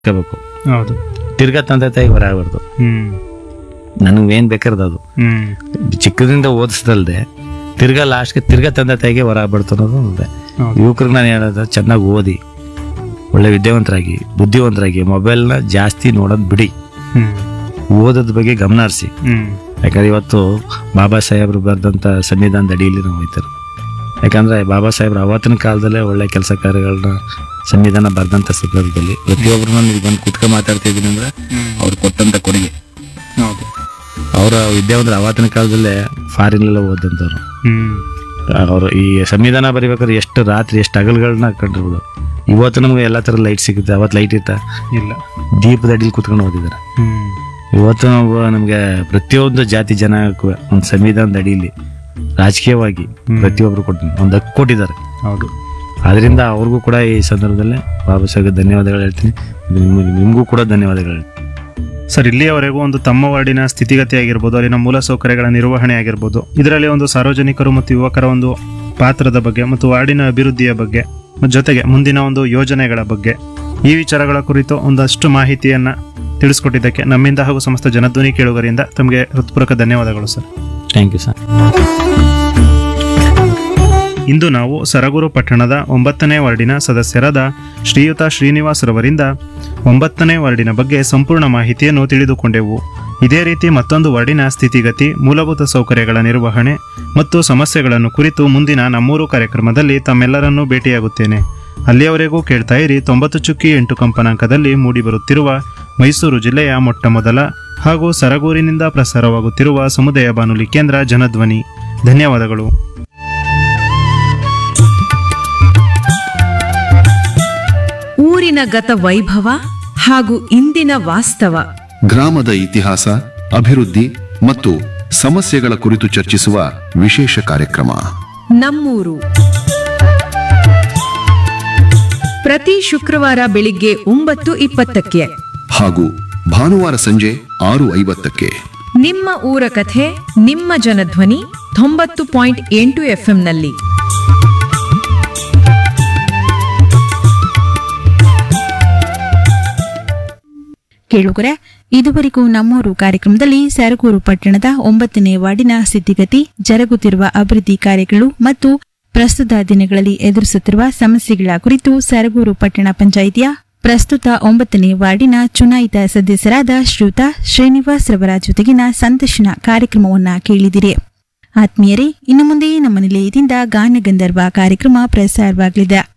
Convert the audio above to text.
ಇಟ್ಕೋಬೇಕು ಹೌದು ತಿರ್ಗಾ ತಂದೆ ತಾಯಿಗೆ ಹೊರ ಆಗ್ಬಾರ್ದು ಹ್ಮ್ ನನಗೆ ಏನ್ ಬೇಕಾರ್ದು ಅದು ಹ್ಮ್ ಚಿಕ್ಕದಿಂದ ಓದಿಸ್ದಲ್ದೆ ತಿರ್ಗಾ ಲಾಸ್ಟ್ಗೆ ತಿರ್ಗಾ ತಂದೆ ತಾಯಿಗೆ ಹೊರ ಆಗ್ಬಾರ್ದು ಅನ್ನೋದು ಒಂದೇ ಹೌದು ಯುವಕರಿಗೆ ನಾನು ಹೇಳೋದು ಚೆನ್ನಾಗಿ ಓದಿ ಒಳ್ಳೆ ವಿದ್ಯಾವಂತರಾಗಿ ಬುದ್ಧಿವಂತರಾಗಿ ಮೊಬೈಲ್ನ ಜಾಸ್ತಿ ನೋಡೋದು ಬಿಡಿ ಹ್ಮ್ ಓದೋದ್ ಬಗ್ಗೆ ಗಮನ ಹರಿಸಿ ಹ್ಮ್ ಯಾಕಂದ್ರೆ ಇವತ್ತು ಬಾಬಾ ಸಾಹೇಬ್ರು ಬರೆದಂಥ ಸಂವಿಧಾನದ ಅಡಿಯಲ್ಲಿ ನಾವು ಹೋಯ್ತಾರೆ ಯಾಕಂದ್ರೆ ಬಾಬಾ ಸಾಹೇಬ್ರು ಅವತ್ತಿನ ಕಾಲದಲ್ಲೇ ಒಳ್ಳೆ ಕೆಲಸ ಕಾರ್ಯಗಳನ್ನ ಸಂವಿಧಾನ ಬರೆದಂಥ ಸಂದರ್ಭದಲ್ಲಿ ಪ್ರತಿಯೊಬ್ಬರನ್ನ ನೀವು ಬಂದು ಕುತ್ಕೊಂಡು ಮಾತಾಡ್ತಾ ಇದ್ದೀನಿ ಅಂದ್ರೆ ಅವ್ರು ಕೊಟ್ಟಂತ ಕೊಡುಗೆ ಹೌದು ಅವರ ವಿದ್ಯಾವಂತರು ಅವತ್ತಿನ ಕಾಲದಲ್ಲೇ ಫಾರಿನ್ಲೆಲ್ಲ ಓದಂಥವ್ರು ಹ್ಮ್ ಅವರು ಈ ಸಂವಿಧಾನ ಬರಿಬೇಕಾದ್ರೆ ಎಷ್ಟು ರಾತ್ರಿ ಎಷ್ಟು ಹಗಲುಗಳನ್ನ ಕಂಡಿರ್ಬೋದು ಇವತ್ತು ನಮ್ಗೆ ಎಲ್ಲ ಥರ ಲೈಟ್ ಸಿಗುತ್ತೆ ಅವತ್ತು ಲೈಟ್ ಇತ್ತ ಇಲ್ಲ ದೀಪದ ಅಡಿಲಿ ಕುತ್ಕೊಂಡು ಓದಿದ್ದಾರೆ ಹ್ಮ್ ಇವತ್ತು ನಾವು ನಮಗೆ ಪ್ರತಿಯೊಂದು ಜಾತಿ ಜನಕ್ಕೂ ಒಂದು ಸಂವಿಧಾನದ ಅಡಿಯಲ್ಲಿ ರಾಜಕೀಯವಾಗಿ ಪ್ರತಿಯೊಬ್ಬರು ಕೊಟ್ಟು ಒಂದು ಹಕ್ಕು ಕೊಟ್ಟಿದ್ದಾರೆ ಹೌದು ಆದ್ರಿಂದ ಅವ್ರಿಗೂ ಕೂಡ ಈ ಸಂದರ್ಭದಲ್ಲೇ ಬಾಬಾ ಸಾಹೇಬ್ ಧನ್ಯವಾದಗಳು ಹೇಳ್ತೀನಿ ನಿಮ್ಗೆ- ನಿಮ್ಗೂ ಕೂಡ ಧನ್ಯವಾದಗಳು ಹೇಳ್ತೀನಿ ಸರ್ ಇಲ್ಲಿಯವರೆಗೂ ಒಂದು ತಮ್ಮ ವಾರ್ಡಿನ ಸ್ಥಿತಿಗತಿ ಆಗಿರ್ಬೋದು ಅಲ್ಲಿನ ಮೂಲಸೌಕರ್ಯಗಳ ನಿರ್ವಹಣೆ ಆಗಿರ್ಬೋದು ಇದರಲ್ಲಿ ಒಂದು ಸಾರ್ವಜನಿಕರು ಮತ್ತು ಯುವಕರ ಒಂದು ಪಾತ್ರದ ಬಗ್ಗೆ ಮತ್ತು ವಾರ್ಡಿನ ಅಭಿವೃದ್ಧಿಯ ಬಗ್ಗೆ ಮತ್ತು ಜೊತೆಗೆ ಮುಂದಿನ ಒಂದು ಯೋಜನೆಗಳ ಬಗ್ಗೆ ಈ ವಿಚಾರಗಳ ಕುರಿತು ಒಂದಷ್ಟು ಮಾಹಿತಿಯನ್ನ ತಿಳಿಸ್ಕೊಟ್ಟಿದ್ದಕ್ಕೆ ನಮ್ಮಿಂದ ಹಾಗೂ ಸಮಸ್ತ ಜನಧ್ವನಿ ಕೇಳುಗರಿಂದ ತಮಗೆ ಹೃತ್ಪೂರ್ವಕ ಧನ್ಯವಾದಗಳು ಸರ್ ಥ್ಯಾಂಕ್ ಯು ಸರ್ ಇಂದು ನಾವು ಸರಗೂರು ಪಟ್ಟಣದ ಒಂಬತ್ತನೇ ವಾರ್ಡಿನ ಸದಸ್ಯರಾದ ಶ್ರೀಯುತ ಶ್ರೀನಿವಾಸ್ ರವರಿಂದ ಒಂಬತ್ತನೇ ವಾರ್ಡಿನ ಬಗ್ಗೆ ಸಂಪೂರ್ಣ ಮಾಹಿತಿಯನ್ನು ತಿಳಿದುಕೊಂಡೆವು ಇದೇ ರೀತಿ ಮತ್ತೊಂದು ವಾರ್ಡಿನ ಸ್ಥಿತಿಗತಿ ಮೂಲಭೂತ ಸೌಕರ್ಯಗಳ ನಿರ್ವಹಣೆ ಮತ್ತು ಸಮಸ್ಯೆಗಳನ್ನು ಕುರಿತು ಮುಂದಿನ ನಮ್ಮೂರು ಕಾರ್ಯಕ್ರಮದಲ್ಲಿ ತಮ್ಮೆಲ್ಲರನ್ನೂ ಭೇಟಿಯಾಗುತ್ತೇನೆ ಅಲ್ಲಿಯವರೆಗೂ ಕೇಳ್ತಾ ಇರಿ ತೊಂಬತ್ತು ಚುಕ್ಕಿ ಎಂಟು ಕಂಪನಾಂಕದಲ್ಲಿ ಮೂಡಿಬರುತ್ತಿರುವ ಮೈಸೂರು ಜಿಲ್ಲೆಯ ಮೊಟ್ಟ ಮೊದಲ ಹಾಗೂ ಸರಗೂರಿನಿಂದ ಪ್ರಸಾರವಾಗುತ್ತಿರುವ ಸಮುದಾಯ ಬಾನುಲಿ ಕೇಂದ್ರ ಜನಧ್ವನಿ ಧನ್ಯವಾದಗಳು ಊರಿನ ಗತ ವೈಭವ ಹಾಗೂ ಇಂದಿನ ವಾಸ್ತವ ಗ್ರಾಮದ ಇತಿಹಾಸ ಅಭಿವೃದ್ಧಿ ಮತ್ತು ಸಮಸ್ಯೆಗಳ ಕುರಿತು ಚರ್ಚಿಸುವ ವಿಶೇಷ ಕಾರ್ಯಕ್ರಮ ನಮ್ಮೂರು ಪ್ರತಿ ಶುಕ್ರವಾರ ಬೆಳಿಗ್ಗೆ ಒಂಬತ್ತು ಇಪ್ಪತ್ತಕ್ಕೆ ಹಾಗೂ ಭಾನುವಾರ ಸಂಜೆ ಆರು ಐವತ್ತಕ್ಕೆ ನಿಮ್ಮ ಊರ ಕಥೆ ನಿಮ್ಮ ಜನಧ್ವನಿ ತೊಂಬತ್ತು ಪಾಯಿಂಟ್ ಎಂಟು ಎಫ್ಎಂನಲ್ಲಿ ಕೇಳುಗರೆ ಇದುವರೆಗೂ ನಮ್ಮೂರು ಕಾರ್ಯಕ್ರಮದಲ್ಲಿ ಸರಗೂರು ಪಟ್ಟಣದ ಒಂಬತ್ತನೇ ವಾರ್ಡಿನ ಸ್ಥಿತಿಗತಿ ಜರುಗುತ್ತಿರುವ ಅಭಿವೃದ್ಧಿ ಕಾರ್ಯಗಳು ಮತ್ತು ಪ್ರಸ್ತುತ ದಿನಗಳಲ್ಲಿ ಎದುರಿಸುತ್ತಿರುವ ಸಮಸ್ಯೆಗಳ ಕುರಿತು ಸರಗೂರು ಪಟ್ಟಣ ಪಂಚಾಯಿತಿಯ ಪ್ರಸ್ತುತ ಒಂಬತ್ತನೇ ವಾರ್ಡಿನ ಚುನಾಯಿತ ಸದಸ್ಯರಾದ ಶ್ರೀಯುತ ಶ್ರೀನಿವಾಸ್ ರವರ ಜೊತೆಗಿನ ಸಂದರ್ಶನ ಕಾರ್ಯಕ್ರಮವನ್ನ ಕೇಳಿದಿರಿ ಆತ್ಮೀಯರೇ ಇನ್ನು ಮುಂದೆ ನಮ್ಮ ನಿಲಯದಿಂದ ಗಾನಗಂಧರ್ವ ಕಾರ್ಯಕ್ರಮ ಪ್ರಸಾರವಾಗಲಿದೆ